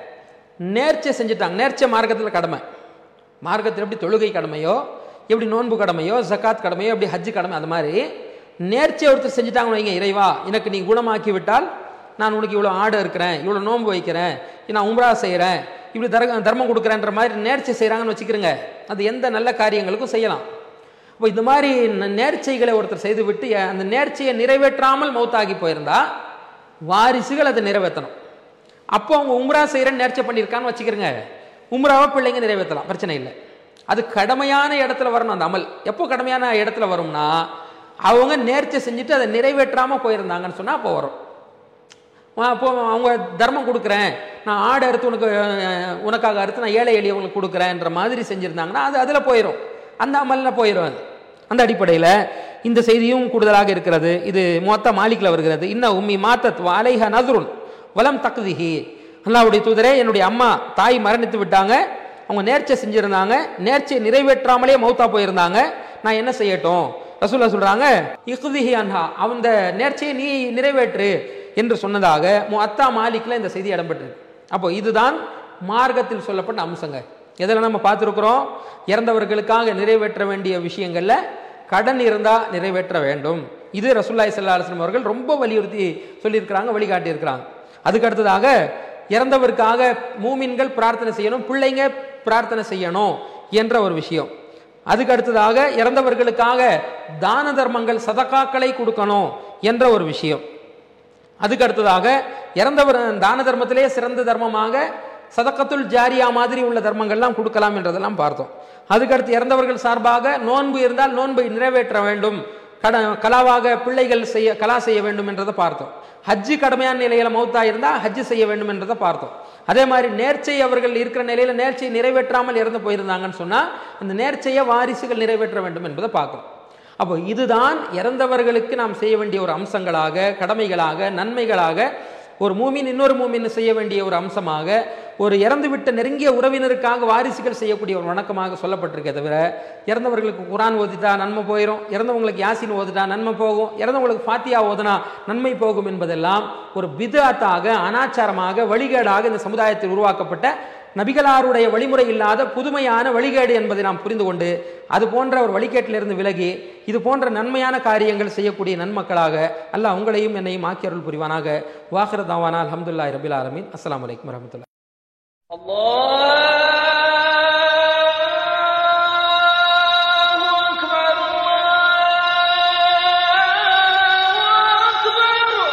B: நேர்ச்சை செஞ்சுட்டாங்க நேர்ச்சை மார்க்கத்தில் கடமை மார்க்கத்தில் எப்படி தொழுகை கடமையோ எப்படி நோன்பு கடமையோ ஜக்காத் கடமையோ எப்படி ஹஜ்ஜு கடமை அந்த மாதிரி நேர்ச்சை ஒருத்தர் செஞ்சுட்டாங்கன்னு வைங்க இறைவா எனக்கு நீ குணமாக்கி விட்டால் நான் உனக்கு இவ்வளோ ஆடு இருக்கிறேன் இவ்வளோ நோன்பு வைக்கிறேன் நான் உம்ரா செய்கிறேன் இப்படி தர தர்மம் கொடுக்குறேன்ற மாதிரி நேர்ச்சை செய்கிறாங்கன்னு வச்சுக்கிறேங்க அது எந்த நல்ல காரியங்களுக்கும் செய்யலாம் அப்போ இந்த மாதிரி ந- நேர்ச்சைகளை ஒருத்தர் செய்துவிட்டு அஹ், அந்த நேர்ச்சையை நிறைவேற்றாமல் மௌத்தாகி போயிருந்தா வாரிசுகள் அதை நிறைவேற்றணும் அப்போ அவங்க உம்ரா செய்கிறேன்னு நேர்ச்சை பண்ணியிருக்கான்னு வச்சுக்கிறேங்க உம்ராவை பிள்ளைங்க நிறைவேற்றலாம் பிரச்சனை இல்லை அது கடமையான இடத்துல வரணும் அந்த அமல் எப்போ கடமையான இடத்துல வரும்னா அவங்க நேர்ச்சை செஞ்சுட்டு அதை நிறைவேற்றாமல் போயிருந்தாங்கன்னு சொன்னால் அப்போ வரும் ஆ, அப்போ அவங்க தர்மம் கொடுக்குறேன் நான் ஆடு அறுத்து உனக்கு அஹ், உனக்காக அறுத்து நான் ஏழை எளியவங்களுக்கு கொடுக்குறேன்ற மாதிரி செஞ்சுருந்தாங்கன்னா அது அதில் போயிடும் அந்த அமலில் போயிடும் அது அந்த அடிப்படையில் இந்த செய்தியும் கூடுதலாக இருக்கிறது இது மொத்த மாலிக்கில் வருகிறது இன்ன உம்மி மாத்தத் அலைஹ நதுருன் வலம் தக்குதிஹி அல்லாவுடைய தூதரே என்னுடைய அம்மா தாய் மரணித்து விட்டாங்க அவங்க நேர்ச்சை செஞ்சிருந்தாங்க நேர்ச்சை நிறைவேற்றாமலே மௌத்தா போயிருந்தாங்க நான் என்ன செய்யட்டும் ரசூல்லா சொல்றாங்க இஹ்திஹி அன்ஹா அந்த நேர்ச்சையை நீ நிறைவேற்று என்று சொன்னதாக முஅத்தா மாலிக்ல இந்த செய்தி இடம்பெற்றிருக்கு அப்போ இதுதான் மார்க்கத்தில் சொல்லப்பட்ட அம்சங்க எதில் நம்ம பார்த்துருக்குறோம் இறந்தவர்களுக்காக நிறைவேற்ற வேண்டிய விஷயங்கள்ல கடன் இருந்தா நிறைவேற்ற வேண்டும் இது ரசூல்லாய் சல்லா அலுவலம் அவர்கள் ரொம்ப வலியுறுத்தி சொல்லியிருக்கிறாங்க வழிகாட்டி இருக்கிறாங்க அதுக்கு அடுத்ததாக இறந்தவருக்காக மூமின்கள் பிரார்த்தனை செய்யணும் பிள்ளைங்க பிரார்த்தனை செய்யணும் என்ற ஒரு விஷயம் அதுக்கு அடுத்ததாக இறந்தவர்களுக்காக தான தர்மங்கள் சதக்காக்களை கொடுக்கணும் என்ற ஒரு விஷயம் அதுக்கு அடுத்ததாக இறந்தவர் தான தர்மத்திலே சிறந்த தர்மமாக சதக்கத்துல் ஜாரியா மாதிரி உள்ள தர்மங்கள்லாம் கொடுக்கலாம் என்றதெல்லாம் பார்த்தோம் அதுக்கடுத்து இறந்தவர்கள் சார்பாக நோன்பு இருந்தால் நோன்பை நிறைவேற்ற வேண்டும் கட கலாவாக பிள்ளைகள் செய்ய கலா செய்ய வேண்டும் என்றதை பார்த்தோம் ஹஜ்ஜு கடமையான நிலையில மௌத்தா இருந்தால் ஹஜ்ஜு செய்ய வேண்டும் என்றதை பார்த்தோம் அதே மாதிரி நேர்ச்சை அவர்கள் இருக்கிற நிலையில நேர்ச்சை நிறைவேற்றாமல் இறந்து போயிருந்தாங்கன்னு சொன்னா அந்த நேர்ச்சையை வாரிசுகள் நிறைவேற்ற வேண்டும் என்பதை பார்க்கணும் அப்போ இதுதான் இறந்தவர்களுக்கு நாம் செய்ய வேண்டிய ஒரு அம்சங்களாக கடமைகளாக நன்மைகளாக ஒரு மூமின் இன்னொரு மூமின் செய்ய வேண்டிய ஒரு அம்சமாக ஒரு இறந்துவிட்ட நெருங்கிய உறவினருக்காக வாரிசுகள் செய்யக்கூடிய ஒரு வணக்கமாக சொல்லப்பட்டிருக்கே தவிர இறந்தவர்களுக்கு குரான் ஓதிட்டா நன்மை போயிடும் இறந்தவங்களுக்கு யாசின் ஓதிட்டா நன்மை போகும் இறந்தவங்களுக்கு ஃபாத்தியா ஓதுனா நன்மை போகும் என்பதெல்லாம் ஒரு பிதாத்தாக அனாச்சாரமாக வழிகேடாக இந்த சமுதாயத்தில் உருவாக்கப்பட்ட நபிகளாருடைய வழிமுறை இல்லாத புதுமையான வழிகேடு என்பதை நாம் புரிந்து கொண்டு அது போன்ற ஒரு வழிகேட்டிலிருந்து விலகி இது போன்ற நன்மையான காரியங்கள் செய்யக்கூடிய நன்மக்களாக அல்லாஹ் உங்களையும் என்னையும் ஆக்கியருள் புரிவானாக வாஹிர தாவானா அலமதுல்லா ரபில் ஆலமின் அஸ்லாம் வலைக்கம் வரமத்துல்லா
C: الله